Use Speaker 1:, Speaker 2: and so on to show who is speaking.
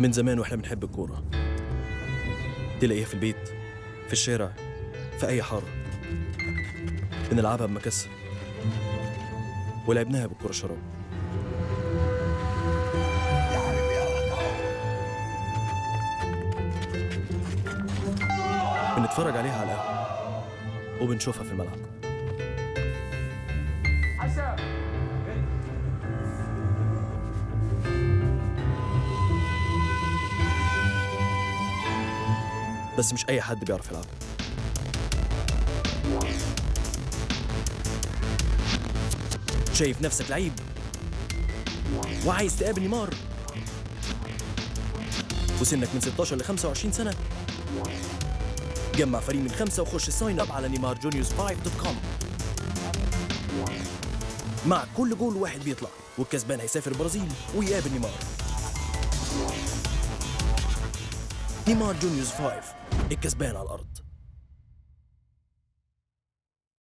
Speaker 1: من زمان واحنا بنحب الكورة تلاقيها في البيت في الشارع في أي حارة بنلعبها بمكسة ولعبناها بالكرة شراب بنتفرج عليها على القهوة وبنشوفها في الملعب بس مش أي حد بيعرف يلعب شايف نفسك لعيب وعايز تقابل نيمار وسنك من 16 ل 25 سنة جمع فريق من خمسة وخش ساين اب على نيمار جونيورز 5 دوت كوم مع كل جول واحد بيطلع والكسبان هيسافر البرازيل ويقابل نيمار نيمار جونيورز 5 الكسبان على الأرض